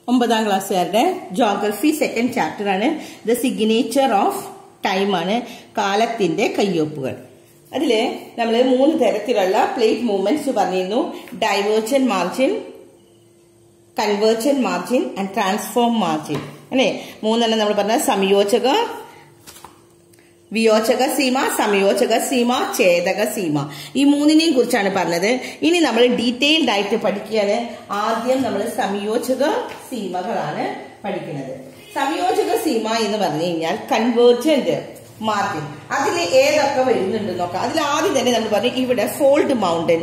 ഒമ്പതാം ക്ലാസ്സുകാരുടെ geography second chapter ആണ് ദ സിഗ്നേച്ചർ ഓഫ് ടൈം ആണ് കാലത്തിന്റെ കയ്യൊപ്പുകൾ അതില് നമ്മൾ മൂന്ന് തരത്തിലുള്ള പ്ലേറ്റ് മൂവ്മെന്റ്സ് പറഞ്ഞിരുന്നു divergent margin convergent margin and transform margin അല്ലേ മൂന്നെണ്ണം നമ്മൾ പറഞ്ഞ സംയോജക വിയോജക സീമ സംയോജക സീമ ഛേദക സീമ ഈ മൂന്നിനെയും കുറിച്ചാണ് പറഞ്ഞത് ഇനി നമ്മൾ ഡീറ്റെയിൽഡ് ആയിട്ട് പഠിക്കുകയാണ് ആദ്യം നമ്മൾ സംയോജക സീമകളാണ് പഠിക്കുന്നത് സംയോജക സീമ എന്ന് പറഞ്ഞു കഴിഞ്ഞാൽ കൺവേർജന്റ് മാർജിൻ അതിൽ ഏതൊക്കെ വരുന്നുണ്ട് നോക്കാം അതിൽ ആദ്യം തന്നെ നമ്മൾ പറഞ്ഞു ഇവിടെ ഫോൾഡ് മൗണ്ടൻ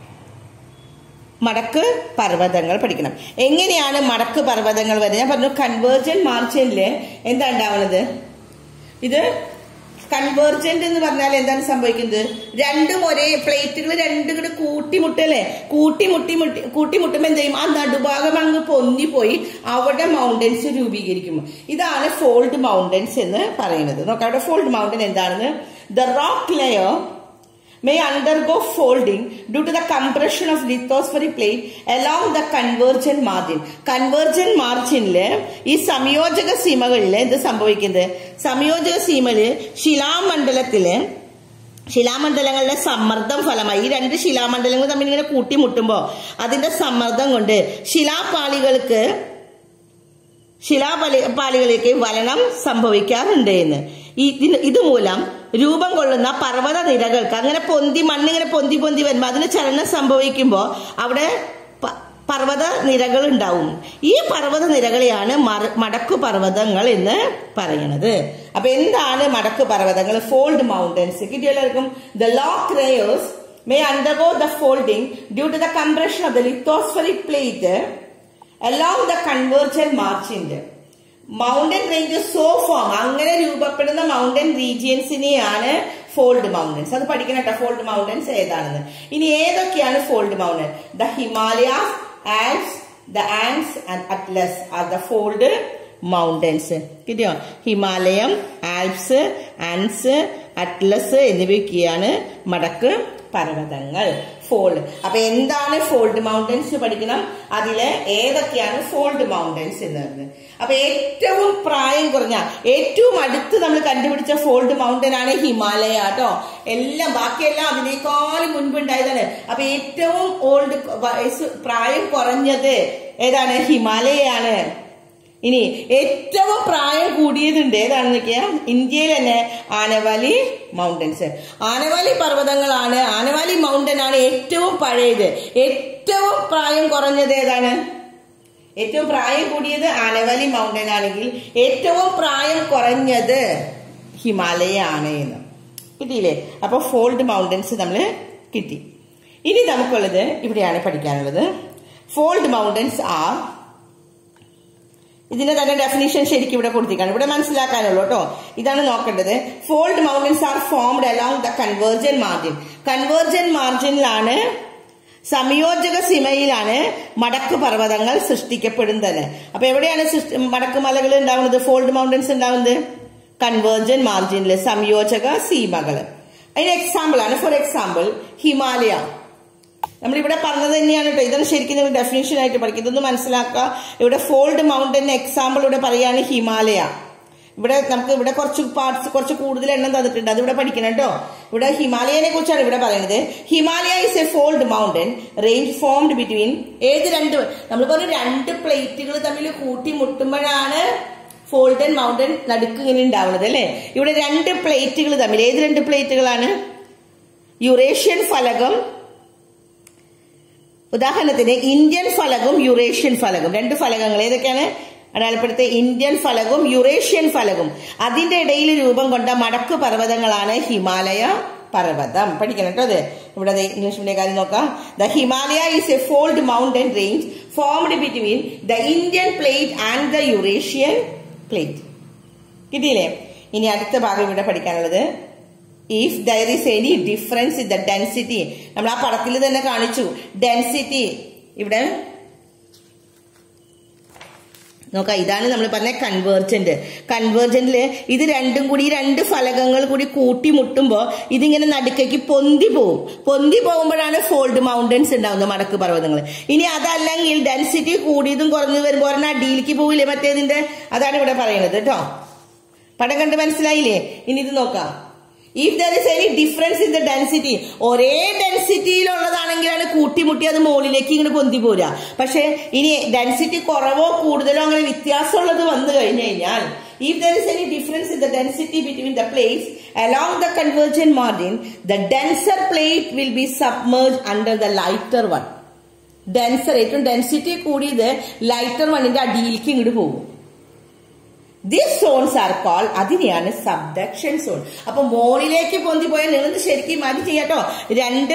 മടക്ക് പർവ്വതങ്ങൾ പഠിക്കണം എങ്ങനെയാണ് മടക്ക് പർവ്വതങ്ങൾ വരുന്നത് ഞാൻ പറഞ്ഞു കൺവേർജൻ മാർജിനില് എന്താ ഉണ്ടാവുന്നത് ഇത് കൺവേർജന്റ് എന്ന് പറഞ്ഞാൽ എന്താണ് സംഭവിക്കുന്നത് രണ്ടും ഒരേ പ്ലേറ്റുകൾ രണ്ടും കൂടെ കൂട്ടിമുട്ടല്ലേ കൂട്ടിമുട്ടി മുട്ടി കൂട്ടിമുട്ടുമ്പോൾ എന്ത് ചെയ്യും ആ നടുഭാഗം അങ്ങ് പൊന്തിപ്പോയി അവിടെ മൗണ്ടൻസ് രൂപീകരിക്കും ഇതാണ് ഫോൾഡ് മൗണ്ടൻസ് എന്ന് പറയുന്നത് നോക്കാം അവിടെ ഫോൾഡ് മൗണ്ടൻ എന്താണെന്ന് the rock layer may undergo folding due to the compression of lithospheric plate along the convergent margin. convergent marginല് ഈ സംയോജക സീമകളിൽ എന്ത് സംഭവിക്കുന്നത് സംയോജക സീമയില് ശിലാമണ്ഡലത്തില് ശിലാമണ്ഡലങ്ങളുടെ സമ്മർദ്ദം ഫലമായി ഈ രണ്ട് ശിലാമണ്ഡലങ്ങൾ തമ്മിൽ ഇങ്ങനെ കൂട്ടിമുട്ടുമ്പോൾ അതിന്റെ സമ്മർദ്ദം കൊണ്ട് ശിലാപാളികൾക്ക് ശിലാപാലി പാളികളിലേക്ക് വലനം സംഭവിക്കാറുണ്ട് എന്ന് ഇതുമൂലം രൂപം കൊള്ളുന്ന പർവ്വത നിരകൾക്ക് അങ്ങനെ പൊന്തി മണ്ണിങ്ങനെ പൊന്തി പൊന്തി വരുമ്പോൾ അതിന് ചലനം സംഭവിക്കുമ്പോൾ അവിടെ പർവ്വത നിരകൾ ഉണ്ടാവും ഈ പർവ്വത നിരകളെയാണ് മടക്കു പർവ്വതങ്ങൾ എന്ന് പറയുന്നത് അപ്പൊ എന്താണ് മടക്കു പർവ്വതങ്ങൾ ഫോൾഡ് മൗണ്ടൻസ് കിട്ടിയവർക്കും the rock layers may undergo the folding due to the compression of the lithospheric plate along the convergent മാർച്ചിന്റെ മൗണ്ടൻ റേഞ്ച് സോ ഫോം അങ്ങനെ രൂപപ്പെടുന്ന മൗണ്ടൻ റീജിയൻസിനെയാണ് ഫോൾഡ് മൗണ്ടൻസ് അത് പഠിക്കണം കേട്ടോ ഫോൾഡ് മൗണ്ടൻസ് ഏതാണെന്ന് ഇനി ഏതൊക്കെയാണ് fold mountain the Himalayas Andes the Andes and Atlas are the fold mountains കിട്ടിയോ ഹിമാലയം ആൽപ്സ് ആൻസ് അറ്റ്ലസ് എന്നിവയൊക്കെയാണ് മടക്ക് പർവ്വതങ്ങൾ ഫോൾഡ് അപ്പൊ എന്താണ് ഫോൾഡ് മൗണ്ടൻസ് പഠിക്കണം അതില് ഏതൊക്കെയാണ് ഫോൾഡ് മൗണ്ടൻസ് എന്ന് പറയുന്നത് അപ്പൊ ഏറ്റവും പ്രായം കുറഞ്ഞ ഏറ്റവും അടുത്ത് നമ്മൾ കണ്ടുപിടിച്ച ഫോൾഡ് മൗണ്ടൻ ആണ് ഹിമാലയ കേട്ടോ എല്ലാം ബാക്കിയെല്ലാം അതിനേക്കാളും മുൻപുണ്ടായതാണ് അപ്പൊ ഏറ്റവും ഓൾഡ് വയസ്സ് പ്രായം കുറഞ്ഞത് ഏതാണ് ഹിമാലയാണ് ഇനി ഏറ്റവും പ്രായം കൂടിയതുണ്ട് ഏതാണെന്ന് നോക്കിയാ ഇന്ത്യയിൽ തന്നെ ആനവാലി മൗണ്ടൻസ് ആനവാലി പർവ്വതങ്ങളാണ് ആനവാലി മൗണ്ടൻ ആണ് ഏറ്റവും പഴയത് ഏറ്റവും പ്രായം കുറഞ്ഞത് ഏതാണ് ഏറ്റവും പ്രായം കൂടിയത് ആനവാലി മൗണ്ടൻ ആണെങ്കിൽ ഏറ്റവും പ്രായം കുറഞ്ഞത് ഹിമാലയ ആണ് എന്ന് കിട്ടിയില്ലേ അപ്പൊ ഫോൾഡ് മൗണ്ടൻസ് നമ്മൾ കിട്ടി ഇനി നമുക്കുള്ളത് ഇവിടെയാണ് പഠിക്കാനുള്ളത് ഫോൾഡ് മൗണ്ടൻസ് ആർ ഇതിന്റെ തന്നെ ഡെഫിനിഷൻ ശരിക്കും ഇവിടെ കൊടുത്തിരിക്കുകയാണ് ഇവിടെ മനസ്സിലാക്കാനുള്ളൂ കേട്ടോ ഇതാണ് നോക്കേണ്ടത് fold mountains are formed along the convergent margin convergent മാർജിനിലാണ് സംയോജക സീമയിലാണ് മടക്ക് പർവ്വതങ്ങൾ സൃഷ്ടിക്കപ്പെടുന്നത് അപ്പൊ എവിടെയാണ് മടക്ക് മലകൾ ഉണ്ടാവുന്നത് ഫോൾഡ് മൗണ്ടൻസ് ഉണ്ടാവുന്നത് കൺവേർജൻ മാർജിനില് സംയോജക സീമകൾ അതിന് എക്സാമ്പിൾ ആണ് ഫോർ എക്സാമ്പിൾ ഹിമാലയ നമ്മളിവിടെ പറഞ്ഞത് തന്നെയാണ് കേട്ടോ ഇതാണ് ശരിക്കും നിങ്ങൾ ഡെഫിനേഷൻ ആയിട്ട് പഠിക്കും ഇതൊന്ന് മനസ്സിലാക്കുക ഇവിടെ ഫോൾഡ് മൗണ്ടൻ എക്സാമ്പിൾ ഇവിടെ പറയാണ് ഹിമാലയ ഇവിടെ നമുക്ക് ഇവിടെ കുറച്ച് പാർട്സ് കുറച്ച് കൂടുതൽ എണ്ണം തന്നിട്ടുണ്ട് അത് ഇവിടെ പഠിക്കണം കേട്ടോ ഇവിടെ ഹിമാലയനെ കുറിച്ചാണ് ഇവിടെ പറയുന്നത് Himalaya is a fold mountain range formed between ഏത് രണ്ട് നമ്മൾ പറഞ്ഞു രണ്ട് പ്ലേറ്റുകൾ തമ്മിൽ കൂട്ടിമുട്ടുമ്പോഴാണ് ഫോൾഡൻ മൗണ്ടൻ നടുക്ക് ഇങ്ങനെ ഉണ്ടാവുന്നത് അല്ലെ ഇവിടെ രണ്ട് പ്ലേറ്റുകൾ തമ്മിൽ ഏത് രണ്ട് പ്ലേറ്റുകളാണ് യുറേഷ്യൻ ഫലകം ഉദാഹരണത്തിന് ഇന്ത്യൻ ഫലകവും യുറേഷ്യൻ ഫലകം രണ്ട് ഫലകങ്ങൾ ഏതൊക്കെയാണ് അടയാളപ്പെടുത്തിയ ഇന്ത്യൻ ഫലകവും യുറേഷ്യൻ ഫലകവും അതിന്റെ ഇടയിൽ രൂപം കൊണ്ട മടക്ക് പർവ്വതങ്ങളാണ് ഹിമാലയ പർവ്വതം പഠിക്കണം കേട്ടോ അത് ഇവിടെ ഇംഗ്ലീഷ് മീഡിയം കാര്യം നോക്കാം the Himalaya is a fold mountain range formed between the Indian plate and the Eurasian plate കിട്ടിയില്ലേ ഇനി അടുത്ത ഭാഗം ഇവിടെ പഠിക്കാനുള്ളത് if there is any difference in the density നമ്മൾ ആ പടത്തിൽ തന്നെ കാണിച്ചു ഡെൻസിറ്റി ഇവിടെ നോക്കാം ഇതാണ് നമ്മൾ പറഞ്ഞ കൺവേർജന്റ് കൺവേർജന്റില് ഇത് രണ്ടും കൂടി ഈ രണ്ട് ഫലകങ്ങൾ കൂടി കൂട്ടിമുട്ടുമ്പോൾ ഇതിങ്ങനെ നടുക്കേക്ക് പൊന്തി പോവും പൊന്തി പോകുമ്പോഴാണ് ഫോൾഡ് മൗണ്ടൻസ് ഉണ്ടാവുന്നത് മടക്ക് പർവ്വതങ്ങൾ ഇനി അതല്ലെങ്കിൽ ഡെൻസിറ്റി കൂടിയതും കുറഞ്ഞു വരുമ്പോൾ ഒരെണ്ണം അടിയിലേക്ക് പോവില്ലേ മറ്റേതിന്റെ അതാണ് ഇവിടെ പറയുന്നത് കേട്ടോ പടം കണ്ട് മനസ്സിലായില്ലേ ഇനി ഇത് നോക്കാം if there is any difference in the density ഒരേ ഡെൻസിറ്റിയിലുള്ളതാണെങ്കിലാണ് കൂട്ടിമുട്ടി അത് മുകളിലേക്ക് ഇങ്ങനെ പൊന്തി പോരുക പക്ഷെ ഇനി ഡെൻസിറ്റി കുറവോ കൂടുതലോ അങ്ങനെ വ്യത്യാസമുള്ളത് വന്നു കഴിഞ്ഞു കഴിഞ്ഞാൽ if there is any difference in the density between the plates along the convergent margin the denser plate will be submerged under the lighter one denser ഏറ്റവും ഡെൻസിറ്റി കൂടിയത് ലൈറ്റർ വണ്ണിന്റെ അടിയിലേക്ക് ഇങ്ങോട്ട് പോകും ദിസ് സോൺസ് ആർ കോൾ അതിനെയാണ് subduction zone അപ്പൊ മോളിലേക്ക് പൊന്തി പോയാൽ നിങ്ങൾ ശരിക്കും അത് ചെയ്യാട്ടോ രണ്ട്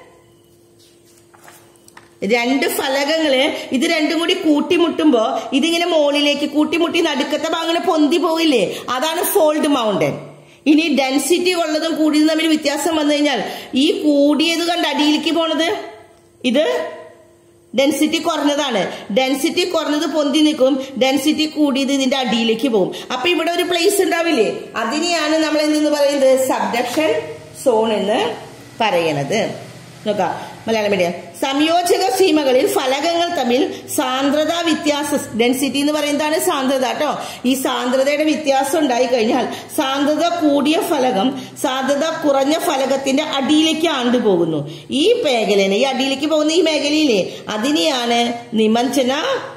രണ്ട് ഫലകങ്ങള് ഇത് രണ്ടും കൂടി കൂട്ടിമുട്ടുമ്പോ ഇതിങ്ങനെ മോളിലേക്ക് കൂട്ടിമുട്ടി നടുക്കത്തെ ഭാഗം ഇങ്ങനെ പൊന്തി പോയില്ലേ അതാണ് ഫോൾഡ് മൗണ്ടൻ ഇനി ഡെൻസിറ്റി ഉള്ളതും കൂടിയതും തമ്മിൽ വ്യത്യാസം വന്നു കഴിഞ്ഞാൽ ഈ കൂടിയത് കണ്ട് അടിയിലേക്ക് പോണത് ഇത് ഡെൻസിറ്റി കുറഞ്ഞതാണ് ഡെൻസിറ്റി കുറഞ്ഞത് പൊന്തി നിൽക്കും ഡെൻസിറ്റി കൂടിയത് ഇതിന്റെ അടിയിലേക്ക് പോകും അപ്പൊ ഇവിടെ ഒരു പ്ലേസ് ഉണ്ടാവില്ലേ അതിനെയാണ് നമ്മൾ എന്തെന്ന് പറയുന്നത് സബ്ഡക്ഷൻ സോൺ എന്ന് പറയണത് നോക്കാം മലയാളം മീഡിയം സംയോജക സീമകളിൽ ഫലകങ്ങൾ തമ്മിൽ സാന്ദ്രത വ്യത്യാസ ഡെൻസിറ്റി എന്ന് പറയുന്നതാണ് സാന്ദ്രത കേട്ടോ ഈ സാന്ദ്രതയുടെ വ്യത്യാസം ഉണ്ടായി കഴിഞ്ഞാൽ സാന്ദ്രത കൂടിയ ഫലകം സാന്ദ്രത കുറഞ്ഞ ഫലകത്തിന്റെ അടിയിലേക്ക് ആണ്ടുപോകുന്നു ഈ മേഖലനെ ഈ അടിയിലേക്ക് പോകുന്ന ഈ മേഖലയിലെ അതിനെയാണ് നിമഞ്ജന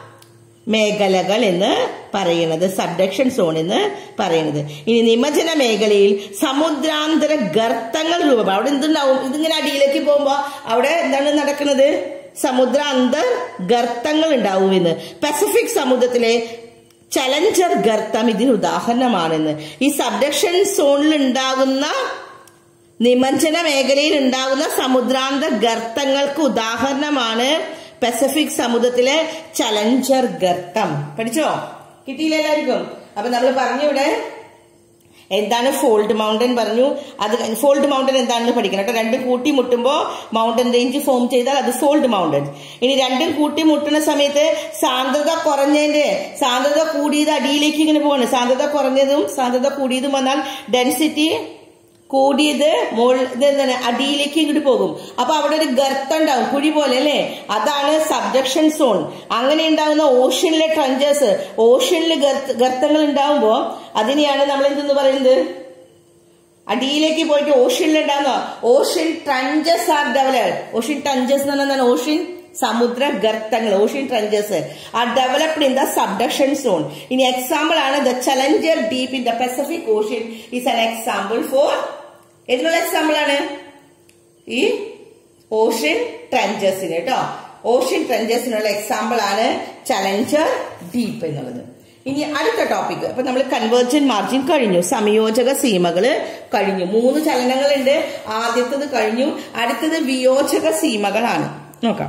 മേഖലകൾ എന്ന് പറയുന്നത് സബ്ഡക്ഷൻ സോൺ എന്ന് പറയുന്നത് ഇനി നിമജ്ജന മേഖലയിൽ സമുദ്രാന്തര ഗർത്തങ്ങൾ രൂപം അവിടെ എന്തുണ്ടാവും ഇതിങ്ങനെ അടിയിലേക്ക് പോകുമ്പോ അവിടെ എന്താണ് നടക്കുന്നത് സമുദ്ര അന്തർ ഗർത്തങ്ങൾ ഉണ്ടാവും എന്ന് പസഫിക് സമുദ്രത്തിലെ ചലഞ്ചർ ഗർത്തം ഇതിന് ഉദാഹരണമാണെന്ന് ഈ സബ്ഡക്ഷൻ സോണിൽ ഉണ്ടാകുന്ന നിമഞ്ജന മേഖലയിൽ ഉണ്ടാകുന്ന സമുദ്രാന്തർ ഗർത്തങ്ങൾക്ക് ഉദാഹരണമാണ് പസഫിക് സമുദ്രത്തിലെ ചലഞ്ചർ ഗർത്തം പഠിച്ചോ കിട്ടിയില്ല എല്ലാവർക്കും അപ്പൊ നമ്മൾ പറഞ്ഞു ഇവിടെ എന്താണ് ഫോൾഡ് മൗണ്ടൻ പറഞ്ഞു അത് ഫോൾഡ് മൗണ്ടൻ എന്താണെന്ന് പഠിക്കണം കേട്ടോ രണ്ടും കൂട്ടിമുട്ടുമ്പോൾ മൗണ്ടൻ റേഞ്ച് ഫോം ചെയ്താൽ അത് ഫോൾഡ് മൗണ്ടൻ ഇനി രണ്ടും കൂട്ടിമുട്ടുന്ന സമയത്ത് സാന്ദ്രത കുറഞ്ഞതിന്റെ സാന്ദ്രത കൂടിയത് അടിയിലേക്ക് ഇങ്ങനെ പോവാണ് സാന്ദ്രത കുറഞ്ഞതും സാന്ദ്രത കൂടിയതും വന്നാൽ ഡെൻസിറ്റി കൂടിയത് മോൾ ഇതെന്താണ് അടിയിലേക്ക് ഇങ്ങോട്ട് പോകും അപ്പൊ അവിടെ ഒരു ഗർത്തം ഉണ്ടാവും കുഴി പോലെ അല്ലേ അതാണ് സബ്ജക്ഷൻ സോൺ അങ്ങനെ ഉണ്ടാകുന്ന ഓഷ്യനിലെ ട്രഞ്ചേഴ്സ് ഓഷ്യനിൽ ഗർത്തങ്ങൾ ഉണ്ടാവുമ്പോ അതിനെയാണ് നമ്മൾ എന്തെന്ന് പറയുന്നത് അടിയിലേക്ക് പോയിട്ട് ഓഷ്യനിൽ ഉണ്ടാകുന്ന ocean trenches are developed ocean trenches എന്ന് പറഞ്ഞാൽ എന്താണ് ഓഷ്യൻ സമുദ്ര ഗർത്തങ്ങൾ ocean trenches are developed in the subduction zone ഇനി എക്സാമ്പിൾ ആണ് the Challenger Deep in the Pacific Ocean is an example for ഇതിനുള്ള എക്സാമ്പിൾ ആണ് ഈ ഓഷ്യൻ ട്രഞ്ചസിന് കേട്ടോ ഓഷ്യൻ ട്രഞ്ചസിനുള്ള എക്സാമ്പിൾ ആണ് ചലഞ്ചർ ഡീപ്പ് എന്നുള്ളത് ഇനി അടുത്ത ടോപ്പിക് അപ്പൊ നമ്മൾ കൺവേർജൻ മാർജിൻ കഴിഞ്ഞു സംയോജക സീമകള് കഴിഞ്ഞു മൂന്ന് ചലനങ്ങളുണ്ട് ആദ്യത്തത് കഴിഞ്ഞു അടുത്തത് വിയോജക സീമകളാണ് നോക്കാം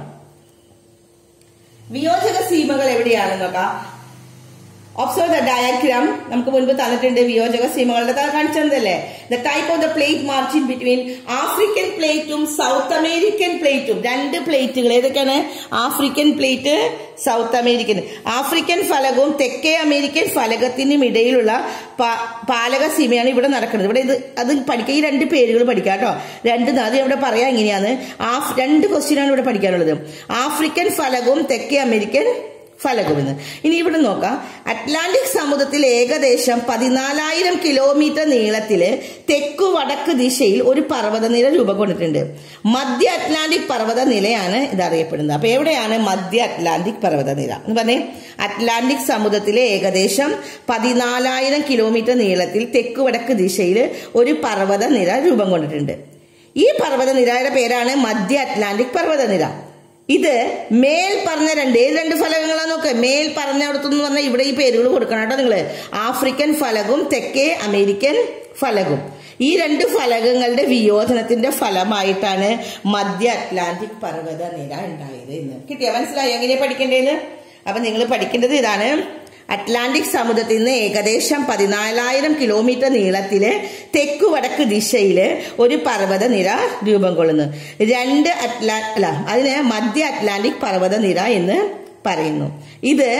വിയോജക സീമകൾ എവിടെയാണെന്ന് നോക്കാം ഒബ്സർവ് ദ ഡയഗ്രാം നമുക്ക് മുൻപ് തന്നിട്ടുണ്ട് വിയോജക സീമകളുടെ കാണിച്ചതല്ലേ the type of the plate margin between African പ്ലേറ്റും സൗത്ത് അമേരിക്കൻ പ്ലേറ്റും രണ്ട് പ്ലേറ്റുകൾ ഏതൊക്കെയാണ് African plate South American African ഫലകവും തെക്കേ അമേരിക്കൻ ഫലകത്തിനും ഇടയിലുള്ള പാലക സീമയാണ് ഇവിടെ നടക്കുന്നത് ഇവിടെ ഇത് അത് പഠിക്കുക ഈ രണ്ട് പേരുകൾ പഠിക്കുക കേട്ടോ രണ്ട് അത് ഇവിടെ പറയാം എങ്ങനെയാണ് രണ്ട് ക്വസ്റ്റ്യനാണ് ഇവിടെ പഠിക്കാനുള്ളത് ആഫ്രിക്കൻ ഫലകവും തെക്കേ അമേരിക്കൻ ഫലകമെന്ന് ഇനി ഇവിടെ നോക്കാം അറ്റ്ലാന്റിക് സമുദ്രത്തിൽ ഏകദേശം പതിനാലായിരം കിലോമീറ്റർ നീളത്തില് തെക്കു വടക്ക് ദിശയിൽ ഒരു പർവ്വതനിര രൂപം കൊണ്ടിട്ടുണ്ട് മധ്യ അറ്റ്ലാന്റിക് പർവ്വതനിലയാണ് ഇത് അറിയപ്പെടുന്നത് അപ്പൊ എവിടെയാണ് മധ്യ അറ്റ്ലാന്റിക് പർവ്വതനിര എന്ന് പറഞ്ഞേ അറ്റ്ലാന്റിക് സമുദ്രത്തിലെ ഏകദേശം പതിനാലായിരം കിലോമീറ്റർ നീളത്തിൽ തെക്കു വടക്ക് ദിശയിൽ ഒരു പർവ്വതനിര രൂപം കൊണ്ടിട്ടുണ്ട് ഈ പർവ്വതനിരയുടെ പേരാണ് മധ്യ അറ്റ്ലാന്റിക് പർവ്വതനിര ഇത് മേൽ പറഞ്ഞ രണ്ട് ഏത് രണ്ട് ഫലകങ്ങളാണ് നോക്കുക മേൽ പറഞ്ഞിടത്തുനിന്ന് പറഞ്ഞാൽ ഇവിടെ ഈ പേരുകൾ കൊടുക്കണം കേട്ടോ നിങ്ങള് ആഫ്രിക്കൻ ഫലകവും തെക്കേ അമേരിക്കൻ ഫലകവും ഈ രണ്ട് ഫലകങ്ങളുടെ വിയോജനത്തിന്റെ ഫലമായിട്ടാണ് മധ്യ അറ്റ്ലാന്റിക് പർവ്വത നിര ഉണ്ടായത് എന്ന് കിട്ടിയ മനസ്സിലായി എങ്ങനെയാ പഠിക്കേണ്ടതെന്ന് അപ്പൊ നിങ്ങൾ പഠിക്കേണ്ടത് ഇതാണ് അറ്റ്ലാന്റിക് സമുദ്രത്തിൽ നിന്ന് ഏകദേശം പതിനാലായിരം കിലോമീറ്റർ നീളത്തില് തെക്കു വടക്ക് ദിശയില് ഒരു പർവ്വതനിര രൂപം കൊള്ളുന്നു രണ്ട് അറ്റ്ലാ അല്ല അതിന് മധ്യ അറ്റ്ലാന്റിക് പർവ്വതനിര എന്ന് പറയുന്നു ഇത്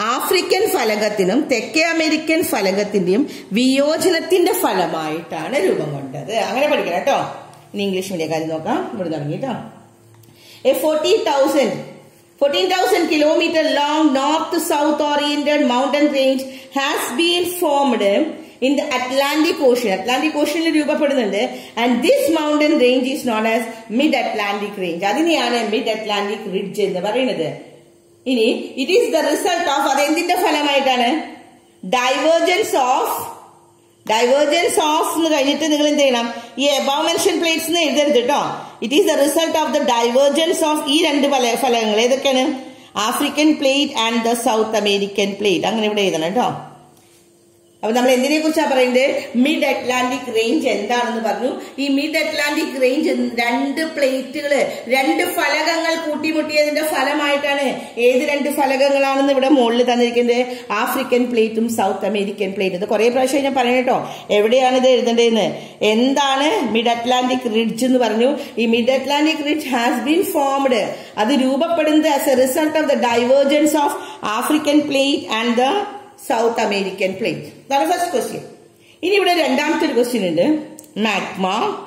ആഫ്രിക്കൻ ഫലകത്തിനും തെക്കേ അമേരിക്കൻ ഫലകത്തിന്റെയും വിയോജനത്തിന്റെ ഫലമായിട്ടാണ് രൂപം കൊണ്ടത് അങ്ങനെ പഠിക്കണം കേട്ടോ ഇനി ഇംഗ്ലീഷ് മീഡിയം കാര്യം നോക്കാം ഇവിടെ തുടങ്ങി കേട്ടോ a forty thousand fourteen thousand kilometre long north south oriented mountain range has been formed in the Atlantic Ocean Atlantic ഓഷ്യനിൽ രൂപപ്പെടുന്നുണ്ട് and this mountain range is known as mid Atlantic range അതിനെയാണ് mid Atlantic ridge എന്ന് പറയുന്നത് ഇനി it is the result of അത് എന്തിന്റെ ഫലമായിട്ടാണ് divergence of divergence of എന്ന് കഴിഞ്ഞിട്ട് നിങ്ങൾ എന്ത് ചെയ്യണം ഈ എബവ് മെൻഷൻ പ്ലേറ്റ്സ് എന്ന് എഴുതരുത് കേട്ടോ it is the result of the divergence of ഈ രണ്ട് ഫല ഫലങ്ങൾ ഏതൊക്കെയാണ് African plate and the South American plate അങ്ങനെ ഇവിടെ എഴുതണം കേട്ടോ അപ്പൊ നമ്മൾ എന്തിനെ കുറിച്ചാണ് പറയുന്നത് മിഡ് അറ്റ്ലാന്റിക് റേഞ്ച് എന്താണെന്ന് പറഞ്ഞു ഈ മിഡ് അറ്റ്ലാന്റിക് റേഞ്ച് രണ്ട് പ്ലേറ്റുകള് രണ്ട് ഫലകങ്ങൾ കൂട്ടിമുട്ടിയതിന്റെ ഫലമായിട്ടാണ് ഏത് രണ്ട് ഫലകങ്ങളാണെന്ന് ഇവിടെ മുകളിൽ തന്നിരിക്കുന്നത് ആഫ്രിക്കൻ പ്ലേറ്റും സൗത്ത് അമേരിക്കൻ പ്ലേറ്റും ഇത് കുറെ പ്രാവശ്യം ഞാൻ പറഞ്ഞു കേട്ടോ എവിടെയാണ് ഇത് എഴുതേണ്ടതെന്ന് എന്താണ് മിഡ് അറ്റ്ലാന്റിക് റിഡ്ജ് എന്ന് പറഞ്ഞു ഈ mid Atlantic ridge has been formed അത് രൂപപ്പെടുന്നത് as a result of the divergence of African plate and the South American plate അതാണ് ഫസ്റ്റ് ക്വസ്റ്റ്യൻ ഇനി ഇവിടെ രണ്ടാമത്തെ ഒരു ക്വസ്റ്റ്യൻ ഉണ്ട് magma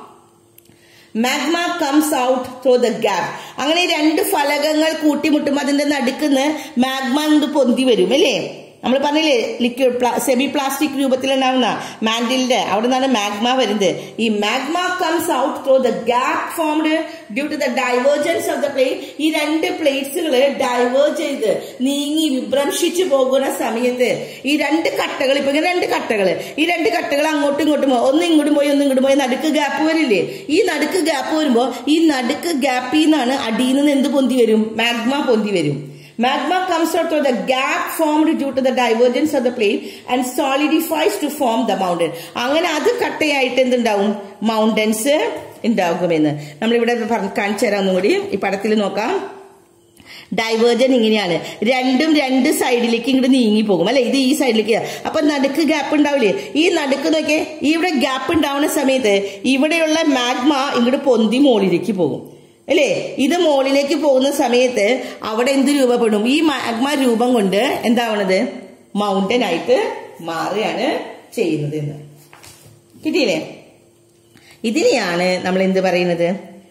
magma comes out through the gap അങ്ങനെ രണ്ട് ഫലകങ്ങൾ കൂട്ടിമുട്ടുമ്പോൾ അതിന്റെ നടുക്കുന്ന് മാഗ്മ എന്ത് പൊന്തി വരും അല്ലേ നമ്മൾ പറഞ്ഞില്ലേ ലിക്വിഡ് സെമി പ്ലാസ്റ്റിക് രൂപത്തിലുണ്ടാവുന്ന മാൻഡിലിന്റെ അവിടെ നിന്നാണ് മാഗ്മ വരുന്നത് ഈ magma comes out through the gap formed due to the divergence of the plate ഈ രണ്ട് പ്ലേറ്റ്സുകൾ ഡൈവേർജ് ചെയ്ത് നീങ്ങി വിഭ്രംശിച്ചു പോകുന്ന സമയത്ത് ഈ രണ്ട് കട്ടകൾ ഇപ്പൊ ഇങ്ങനെ രണ്ട് കട്ടകൾ ഈ രണ്ട് കട്ടകൾ അങ്ങോട്ടും ഇങ്ങോട്ടും പോകും ഒന്ന് ഇങ്ങോട്ടും പോയി ഒന്ന് ഇങ്ങോട്ടും പോയി നടുക്ക് ഗ്യാപ്പ് വരില്ലേ ഈ നടുക്ക് ഗ്യാപ്പ് വരുമ്പോൾ ഈ നടുക്ക് ഗ്യാപ്പിൽ നിന്നാണ് അടിയിൽ നിന്ന് എന്ത് പൊന്തി വരും മാഗ്മ പൊന്തി വരും Magma comes out of the gap formed due to the divergence of the plate and solidifies to form the mountain. അങ്ങനെ അത് കട്ടയായിട്ട് എന്തുണ്ടാവും മൗണ്ടൻസ് ഉണ്ടാകുമെന്ന് നമ്മളിവിടെ പറഞ്ഞ് കാണിച്ചു തരാം ഒന്നും കൂടി ഈ പടത്തിൽ നോക്കാം ഡൈവേർജൻ ഇങ്ങനെയാണ് രണ്ടും രണ്ട് സൈഡിലേക്ക് ഇങ്ങോട്ട് നീങ്ങി പോകും അല്ലെ ഇത് ഈ സൈഡിലേക്ക് അപ്പൊ നടുക്ക് ഗ്യാപ്പ് ഉണ്ടാവില്ലേ ഈ നടുക്ക് നോക്കിയേ ഇവിടെ ഗ്യാപ്പ് ഉണ്ടാവുന്ന സമയത്ത് ഇവിടെയുള്ള മാഗ്മ ഇങ്ങോട്ട് പൊന്തി മുകളിലേക്ക് പോകും അല്ലേ ഇത് മുകളിലേക്ക് പോകുന്ന സമയത്ത് അവിടെ എന്ത് രൂപപ്പെടും ഈ മാഗ്മ രൂപം കൊണ്ട് എന്താവണത് മൗണ്ടൻ ആയിട്ട് മാറുകയാണ് ചെയ്യുന്നത് എന്ന് കിട്ടിയില്ലേ ഇതിനെയാണ് നമ്മൾ എന്ത് പറയുന്നത്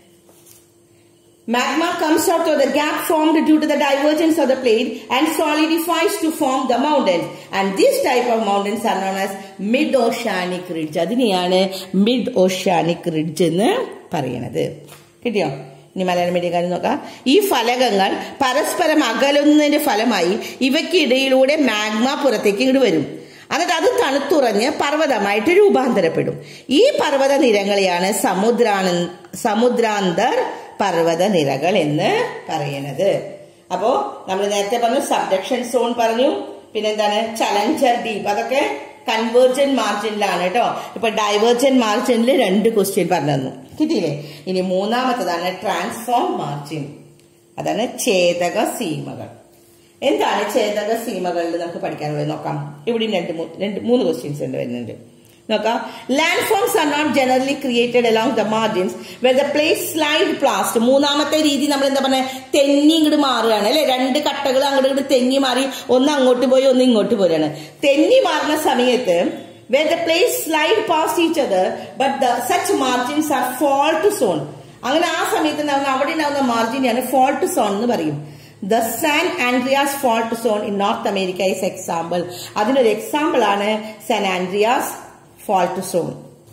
Magma comes out of the gap formed due to the divergence of the plate and solidifies to form the mountains. And this type of mountains are known as mid-oceanic ridge. അതിനെയാണ് മിഡ് ഓഷ്യാനിക് റിഡ്ജ് എന്ന് പറയുന്നത് കിട്ടിയോ ഇനി മലയാളം മീഡിയക്കാരൻ നോക്കാം ഈ ഫലകങ്ങൾ പരസ്പരം അകലുന്നതിന്റെ ഫലമായി ഇവയ്ക്കിടയിലൂടെ മാഗ്മ പുറത്തേക്ക് ഇങ്ങോട്ട് വരും എന്നിട്ട് അത് തണുത്തുറഞ്ഞ് പർവ്വതമായിട്ട് രൂപാന്തരപ്പെടും ഈ പർവ്വത നിരകളെയാണ് സമുദ്രാന സമുദ്രാന്തർ പർവ്വത നിരകൾ എന്ന് പറയുന്നത് അപ്പോ നമ്മൾ നേരത്തെ പറഞ്ഞു സബ്ഡക്ഷൻ സോൺ പറഞ്ഞു പിന്നെന്താണ് ചലഞ്ചർ ഡീപ്പ് അതൊക്കെ കൺവേർജൻ മാർജിനിലാണ് കേട്ടോ ഇപ്പൊ ഡൈവേർജൻ മാർജിനിൽ രണ്ട് ക്വസ്റ്റ്യൻ പറഞ്ഞു തന്നു കിട്ടിയില്ലേ ഇനി മൂന്നാമത്തതാണ് ട്രാൻസ്ഫോം മാർജിൻ അതാണ് ഛേദക സീമകൾ എന്താണ് ഛേദക സീമകളിൽ നമുക്ക് പഠിക്കാനുള്ളത് നോക്കാം ഇവിടെ രണ്ട് രണ്ട് മൂന്ന് ക്വസ്റ്റ്യൻസ് ഉണ്ട് വരുന്നുണ്ട് നോക്കാം landforms are not generally created along the margins where the plates slide past മൂന്നാമത്തെ രീതി നമ്മൾ എന്താ പറഞ്ഞ തെന്നി ഇങ്ങോട്ട് മാറുകയാണ് അല്ലെ രണ്ട് കട്ടകൾ അങ്ങോട്ട് ഇങ്ങോട്ട് തെന്നി മാറി ഒന്ന് അങ്ങോട്ട് പോയി ഒന്ന് ഇങ്ങോട്ട് പോരുകയാണ് തെന്നി മാറുന്ന സമയത്ത് where the place slide past each other but the such margins are fault zone അങ്ങനെ ആ സമയത്ത് ഉണ്ടാവുന്ന അവിടെ ഉണ്ടാവുന്ന മാർജിനെയാണ് ഫോൾട്ട് സോൺ എന്ന് പറയും the San Andreas fault zone in North America is example അതിനൊരു എക്സാമ്പിൾ ആണ് സാൻ ആൻഡ്രിയാസ് ഫോൾട്ട് സോൺ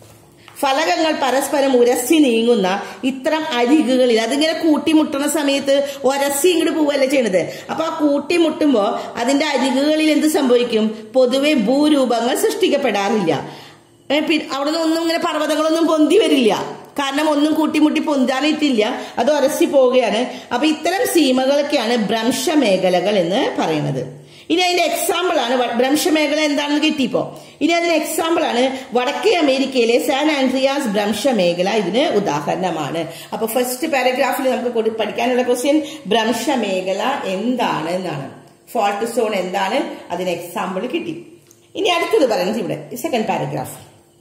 ഫലകങ്ങൾ പരസ്പരം ഉരസി നീങ്ങുന്ന ഇത്തരം അരികുകളിൽ അതിങ്ങനെ കൂട്ടിമുട്ടുന്ന സമയത്ത് ഒരസി ഇങ്ങോട്ട് പോവല്ല ചെയ്യണത് അപ്പൊ ആ കൂട്ടിമുട്ടുമ്പോ അതിന്റെ അരികുകളിൽ എന്ത് സംഭവിക്കും പൊതുവെ ഭൂരൂപങ്ങൾ സൃഷ്ടിക്കപ്പെടാറില്ല അവിടെ നിന്ന് ഒന്നും ഇങ്ങനെ പർവ്വതങ്ങളൊന്നും പൊന്തി വരില്ല കാരണം ഒന്നും കൂട്ടിമുട്ടി പൊന്താനിട്ടില്ല അത് ഉരസി പോവുകയാണ് അപ്പൊ ഇത്തരം സീമകളൊക്കെയാണ് ഭ്രംശമേഖലകൾ എന്ന് പറയുന്നത് ഇനി അതിന്റെ എക്സാമ്പിൾ ആണ് ഭ്രംശമേഖല എന്താണെന്ന് കിട്ടിയപ്പോ ഇനി അതിന് എക്സാമ്പിൾ ആണ് വടക്കേ അമേരിക്കയിലെ സാൻ ആൻഡ്രിയാസ് ഭ്രംശമേഖല ഇതിന് ഉദാഹരണമാണ് അപ്പൊ ഫസ്റ്റ് പാരഗ്രാഫിൽ നമുക്ക് പഠിക്കാനുള്ള ക്വസ്റ്റ്യൻ ഭ്രംശമേഖല എന്താണ് എന്നാണ് ഫോൾട്ട് സോൺ എന്താണ് അതിന് എക്സാമ്പിൾ കിട്ടി ഇനി അടുത്തത് പറയുന്നത് ഇവിടെ second paragraph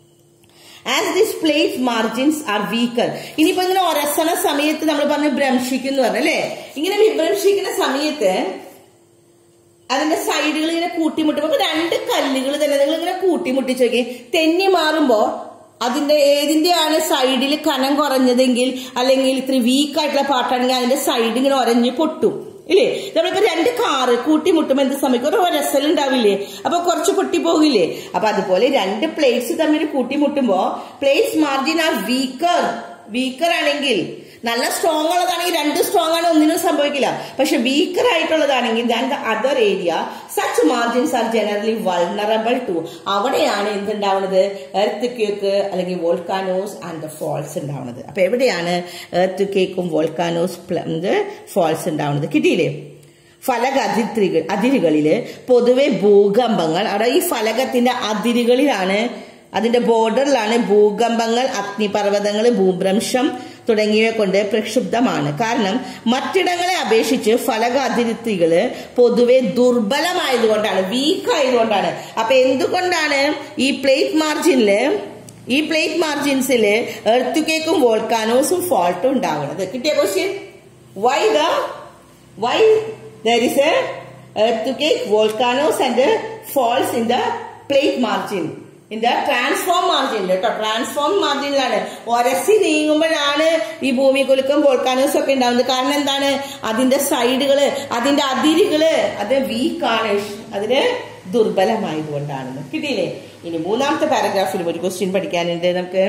as this plate margins are weaker ഇനിയിപ്പോ ഇങ്ങനെ ഒരസണ സമയത്ത് നമ്മൾ പറഞ്ഞ് ഭ്രംശിക്കും എന്ന് പറഞ്ഞു അല്ലേ ഇങ്ങനെ വിഭ്രംശിക്കുന്ന സമയത്ത് അതിന്റെ സൈഡുകൾ ഇങ്ങനെ കൂട്ടിമുട്ടുമ്പോ അപ്പൊ രണ്ട് കല്ലുകൾ തന്നെ നിങ്ങൾ ഇങ്ങനെ കൂട്ടിമുട്ടിച്ച് നോക്കി തെന്നി മാറുമ്പോ അതിന്റെ ഏതിന്റെയാണ് സൈഡിൽ കനം കുറഞ്ഞതെങ്കിൽ അല്ലെങ്കിൽ ഇത്തിരി വീക്ക് ആയിട്ടുള്ള പാട്ടാണെങ്കിൽ അതിന്റെ സൈഡ് ഇങ്ങനെ ഒരഞ്ഞ് പൊട്ടും ഇല്ലേ നമ്മളിപ്പോ രണ്ട് കാറ് കൂട്ടിമുട്ടുമ്പോ എന്ത് സമയത്ത് ഒരു രസൽ ഉണ്ടാവില്ലേ അപ്പൊ കുറച്ച് പൊട്ടി പോകില്ലേ അപ്പൊ അതുപോലെ രണ്ട് പ്ലേറ്റ്സ് തമ്മിൽ കൂട്ടിമുട്ടുമ്പോ plates margin are weaker weaker ആണെങ്കിൽ നല്ല സ്ട്രോങ് ഉള്ളതാണെങ്കിൽ രണ്ട് സ്ട്രോങ് ആണ് ഒന്നിനും സംഭവിക്കില്ല പക്ഷെ വീക്കർ ആയിട്ടുള്ളതാണെങ്കിൽ than the other area such margins are generally vulnerable to അവിടെയാണ് എന്തുണ്ടാവുന്നത് എർത്ത് കേക്ക് അല്ലെങ്കിൽ വോൾക്കാനോസ് ആൻഡ് ദ ഫോൾസ് ഉണ്ടാവുന്നത് അപ്പൊ എവിടെയാണ് എർത്ത് കേക്കും വോൾക്കാനോസ് ഫോൾസ് ഉണ്ടാവുന്നത് കിട്ടിയില്ലേ ഫലക അതിർത്തികൾ അതിരുകളില് പൊതുവെ ഭൂകമ്പങ്ങൾ അവിടെ ഈ ഫലകത്തിന്റെ അതിരുകളിലാണ് അതിന്റെ ബോർഡറിലാണ് ഭൂകമ്പങ്ങൾ അഗ്നിപർവ്വതങ്ങൾ ഭൂഭ്രംശം തുടങ്ങിയവ കൊണ്ട് പ്രക്ഷുബ്ധമാണ് കാരണം മറ്റിടങ്ങളെ അപേക്ഷിച്ച് ഫലക അതിർത്തികള് പൊതുവെ ദുർബലമായതുകൊണ്ടാണ് വീക്ക് ആയതുകൊണ്ടാണ് അപ്പൊ എന്തുകൊണ്ടാണ് ഈ പ്ലേറ്റ് മാർജിനില് ഈ പ്ലേറ്റ് മാർജിൻസില് എർത്ത് കേക്കും വോൾക്കാനോസും ഫോൾട്ടും ഉണ്ടാവുന്നത് കിട്ടിയ question why the why there is a earthquake, volcanoes and uh, falls in the plate margin. In the transform margin കേട്ടോ ട്രാൻസ്ഫോം മാർജിനിലാണ് ഒരസി നീങ്ങുമ്പോഴാണ് ഈ ഭൂമി കുലുക്കം വോൾക്കാനോസ് ഒക്കെ ഉണ്ടാവുന്നത് കാരണം എന്താണ് അതിന്റെ സൈഡുകള് അതിന്റെ അതിരുകള് അത് വീക്കാണ് അതിന് ദുർബലമായതുകൊണ്ടാണെന്ന് കിട്ടിയില്ലേ ഇനി മൂന്നാമത്തെ പാരഗ്രാഫിലും ഒരു ക്വസ്റ്റ്യൻ പഠിക്കാനുണ്ട് നമുക്ക്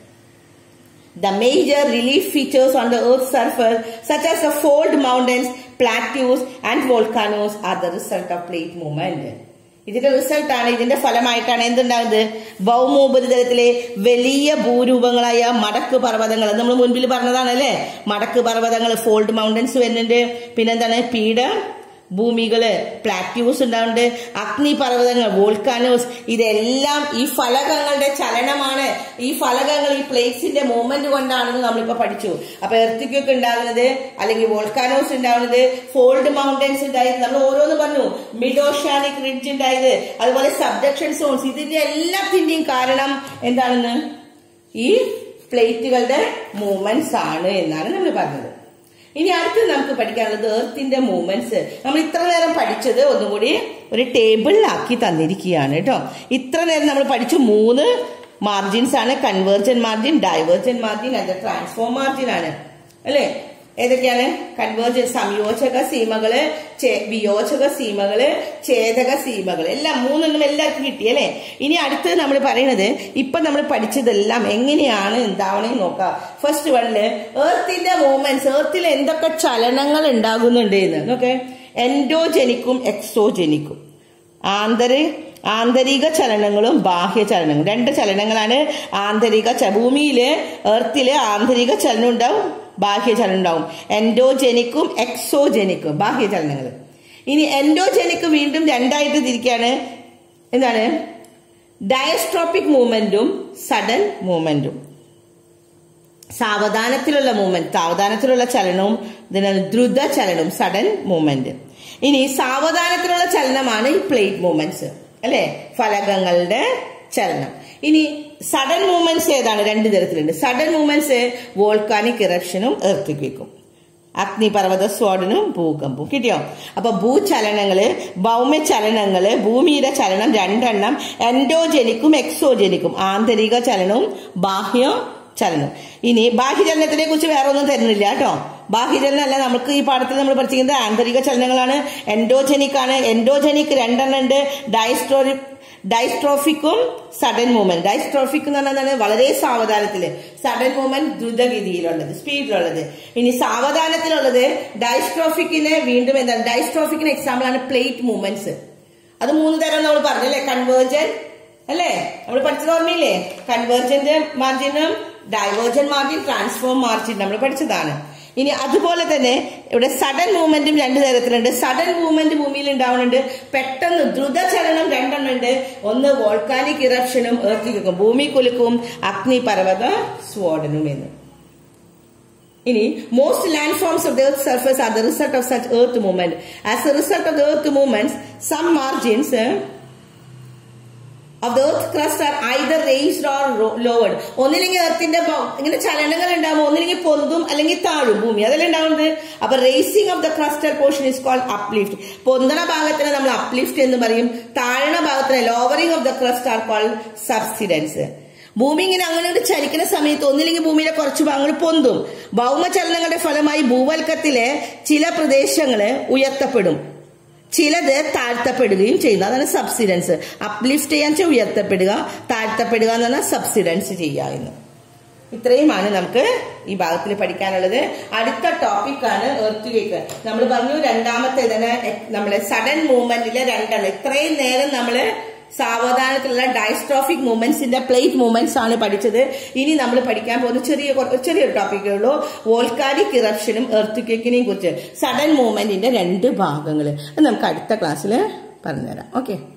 The major relief features on the Earth's surface, such as the fold mountains, plateaus, and volcanoes, are the result of plate movement. ഇതിന്റെ റിസൾട്ട് ആണ് ഇതിന്റെ ഫലമായിട്ടാണ് എന്തുണ്ടാകുന്നത് ഭൗമോപരിതലത്തിലെ വലിയ ഭൂരൂപങ്ങളായ മടക്ക് പർവ്വതങ്ങൾ നമ്മൾ മുൻപിൽ പറഞ്ഞതാണ് അല്ലേ മടക്ക് പർവ്വതങ്ങൾ ഫോൾഡ് മൗണ്ടൻസ് വരുന്നുണ്ട് പിന്നെന്താണ് പീഡ ഭൂമികള് പ്ലാറ്റ്യൂസ് ഉണ്ടാവുന്നുണ്ട് അഗ്നിപർവ്വതങ്ങൾ വോൾക്കാനോസ് ഇതെല്ലാം ഈ ഫലകങ്ങളുടെ ചലനമാണ് ഈ ഫലകങ്ങൾ ഈ പ്ലേറ്റ്സിന്റെ മൂവ്മെന്റ് കൊണ്ടാണെന്ന് നമ്മളിപ്പോ പഠിച്ചു അപ്പൊ എർത്തിക്കൊക്കെ ഉണ്ടാകുന്നത് അല്ലെങ്കിൽ വോൾക്കാനോസ് ഉണ്ടാവുന്നത് ഫോൾഡ് മൗണ്ടൻസ് ഉണ്ടായത് നമ്മൾ ഓരോന്ന് പറഞ്ഞു മിഡോഷാനിക് റിഡ്ജ് ഉണ്ടായത് അതുപോലെ സബ്ഡക്ഷൻ സോൺസ് ഇതിന്റെ എല്ലാത്തിന്റെയും കാരണം എന്താണെന്ന് ഈ പ്ലേറ്റുകളുടെ മൂവ്മെന്റ്സ് ആണ് എന്നാണ് നമ്മൾ പറഞ്ഞത് ഇനി അടുത്ത് നമുക്ക് പഠിക്കാനുള്ളത് എർത്തിന്റെ മൂവ്മെന്റ്സ് നമ്മൾ ഇത്ര നേരം പഠിച്ചത് ഒന്നുകൂടി ഒരു ടേബിളിലാക്കി തന്നിരിക്കുകയാണ് കേട്ടോ ഇത്ര നേരം നമ്മൾ പഠിച്ചു മൂന്ന് മാർജിൻസ് ആണ് കൺവേർജൻ മാർജിൻ ഡൈവേർജൻ മാർജിൻ അത് ട്രാൻസ്ഫോം മാർജിൻ ആണ് അല്ലേ ഏതൊക്കെയാണ് കൺവേർജൻ സംയോജക സീമകള് വിയോജക സീമകള് ഛേദക സീമകള് എല്ലാം മൂന്നെണ്ണം എല്ലാവർക്കും കിട്ടി അല്ലേ ഇനി അടുത്ത് നമ്മൾ പറയുന്നത് ഇപ്പൊ നമ്മൾ പഠിച്ചതെല്ലാം എങ്ങനെയാണ് എന്താവണമെന്ന് നോക്കാം ഫസ്റ്റ് വണ്ണില് ഏർത്തിന്റെ മൂവ്മെന്റ്സ് ഏർത്തിൽ എന്തൊക്കെ ചലനങ്ങൾ ഉണ്ടാകുന്നുണ്ട് എന്ന് നോക്കെ എൻഡോജനിക്കും എക്സോജനിക്കും ആന്തര ആന്തരിക ചലനങ്ങളും ബാഹ്യ ചലനങ്ങളും രണ്ട് ചലനങ്ങളാണ് ആന്തരിക ഭൂമിയില് എർത്തില് ആന്തരിക ചലനം ഉണ്ടാവും ബാഹ്യ ചലനം ഉണ്ടാവും എൻഡോജനിക്കും എക്സോജനിക്കും ബാഹ്യ ചലനങ്ങൾ ഇനി എൻഡോജനിക്ക് വീണ്ടും രണ്ടായിട്ട് തിരിക്കുകയാണ് എന്താണ് ഡയസ്ട്രോപ്പിക് മൂവ്മെന്റും സഡൻ മൂവ്മെന്റും സാവധാനത്തിലുള്ള മൂവ്മെന്റ് സാവധാനത്തിലുള്ള ചലനവും ഇതിനാണ് ദ്രുത ചലനവും സഡൻ മൂവ്മെന്റ് ഇനി സാവധാനത്തിലുള്ള ചലനമാണ് ഈ പ്ലേറ്റ് മൂവ്മെന്റ്സ് അല്ലെ ഫലകങ്ങളുടെ ചലനം ഇനി സഡൻ മൂവ്മെന്റ്സ് ഏതാണ് രണ്ട് തരത്തിലുണ്ട് സഡൻ മൂവ്മെന്റ്സ് വോൾക്കാനിക് ഇറപ്ഷനും എർത്തിക്വേക്കും അഗ്നിപർവ്വത സ്ഫോടനവും ഭൂകമ്പവും കിട്ടിയോ അപ്പൊ ഭൂചലനങ്ങള് ഭൗമ്യ ചലനങ്ങള് ഭൂമിയുടെ ചലനം രണ്ടെണ്ണം എൻഡോജനിക്കും എക്സോജനിക്കും ആന്തരിക ചലനവും ബാഹ്യ ചലനം ഇനി ബാഹ്യചലനത്തിനെ കുറിച്ച് വേറെ ഒന്നും തരുന്നില്ല കേട്ടോ ബാഹ്യചലനം അല്ല നമുക്ക് ഈ പാഠത്തിൽ നമ്മൾ പഠിച്ചിരിക്കുന്നത് ആന്തരിക ചലനങ്ങളാണ് എൻഡോജനിക് ആണ് എൻഡോജനിക് രണ്ടെണ്ണം ഉണ്ട് ഡയസ്ട്രോറി ഡൈസ്ട്രോഫിക്കും സഡൻ മൂവ്മെന്റ് ഡൈസ്ട്രോഫിക് എന്ന് പറഞ്ഞാൽ വളരെ സാവധാനത്തില് സഡൻ മൂവ്മെന്റ് ദ്രുതഗതിയിലുള്ളത് സ്പീഡിലുള്ളത് ഇനി സാവധാനത്തിലുള്ളത് ഡൈസ്ട്രോഫിക്കിന് വീണ്ടും എന്താണ് ഡൈസ്ട്രോഫിക്കിന് എക്സാമ്പിൾ ആണ് പ്ലേറ്റ് മൂവ്മെന്റ്സ് അത് മൂന്ന് തരം നമ്മൾ പറഞ്ഞല്ലേ കൺവേർജൻ അല്ലേ നമ്മൾ പഠിച്ചത് ഓർമ്മയില്ലേ കൺവേർജന്റ് മാർജിനും ഡൈവേർജൻ മാർജിൻ ട്രാൻസ്ഫോം മാർജിൻ നമ്മൾ പഠിച്ചതാണ് ഇനി അതുപോലെ തന്നെ ഇവിടെ സഡൻ മൂവ്മെന്റും രണ്ട് തരത്തിലുണ്ട് സഡൻ മൂവ്മെന്റ് ഭൂമിയിൽ ഉണ്ടാവുന്നുണ്ട് പെട്ടെന്ന് ദ്രുതചലനം രണ്ടെണ്ണം ഉണ്ട് ഒന്ന് വോൾക്കാനിക് ഇറപ്ഷനും ഏർത്തിക്കും ഭൂമി കുലുക്കും അഗ്നിപർവ്വത സ്ഫോടനവും എന്ന് ഇനി most land forms of the earth surface are the result of such earth movement as a result of the earth movements some margins of the earth crust are either raised or lowered ഒന്നില്ലെങ്കിൽ എർത്തിന്റെ ഇങ്ങനെ ചലനങ്ങൾ ഉണ്ടാകുമ്പോൾ ഒന്നില്ലെങ്കിൽ പൊന്തും അല്ലെങ്കിൽ താഴും ഭൂമി അതല്ലേ ഉണ്ടാവുന്നത് അപ്പൊ raising of the crustal portion is called uplift പൊന്തണ ഭാഗത്തിന് നമ്മൾ അപ്ലിഫ്റ്റ് എന്ന് പറയും താഴണ ഭാഗത്തിന് lowering of the crust are called subsidence ഭൂമി ഇങ്ങനെ അങ്ങനെ ഒരു ചലിക്കുന്ന സമയത്ത് ഒന്നില്ലെങ്കിൽ ഭൂമിയിലെ കുറച്ച് ഭാഗങ്ങൾ പൊന്തും ഭൗമചലനങ്ങളുടെ ഫലമായി ഭൂവൽക്കത്തിലെ ചില പ്രദേശങ്ങള് ഉയർത്തപ്പെടും ചിലത് താഴ്ത്തപ്പെടുകയും ചെയ്യുന്നു അതാണ് സബ്സിഡൻസ് അപ്ലിഫ്റ്റ് ചെയ്യാൻ വെച്ചാൽ ഉയർത്തപ്പെടുക താഴ്ത്തപ്പെടുക എന്ന് പറഞ്ഞാൽ സബ്സിഡൻസ് ചെയ്യുക എന്ന് ഇത്രയുമാണ് നമുക്ക് ഈ ഭാഗത്തിൽ പഠിക്കാനുള്ളത് അടുത്ത ടോപ്പിക്കാണ് എർത്ത് വേക്ക് നമ്മൾ പറഞ്ഞു രണ്ടാമത്തെ തന്നെ നമ്മളെ സഡൻ മൂവ്മെന്റിലെ രണ്ടെണ്ണം ഇത്രയും നേരം നമ്മള് സാവധാനത്തിലുള്ള ഡയസ്ട്രോഫിക് മൂവ്മെന്റ്സിന്റെ പ്ലേറ്റ് മൂവ്മെന്റ്സ് ആണ് പഠിച്ചത് ഇനി നമ്മൾ പഠിക്കാൻ പോകുന്ന ചെറിയ കൊ- ചെറിയൊരു ടോപ്പിക്കേ ഉള്ളൂ വോൾക്കാനിക് ഇറപ്ഷനും എർത്ത് കേക്കിനെയും കുറിച്ച് സഡൻ മൂവ്മെന്റിന്റെ രണ്ട് ഭാഗങ്ങൾ അത് നമുക്ക് അടുത്ത ക്ലാസ്സിൽ പറഞ്ഞുതരാം ഓക്കെ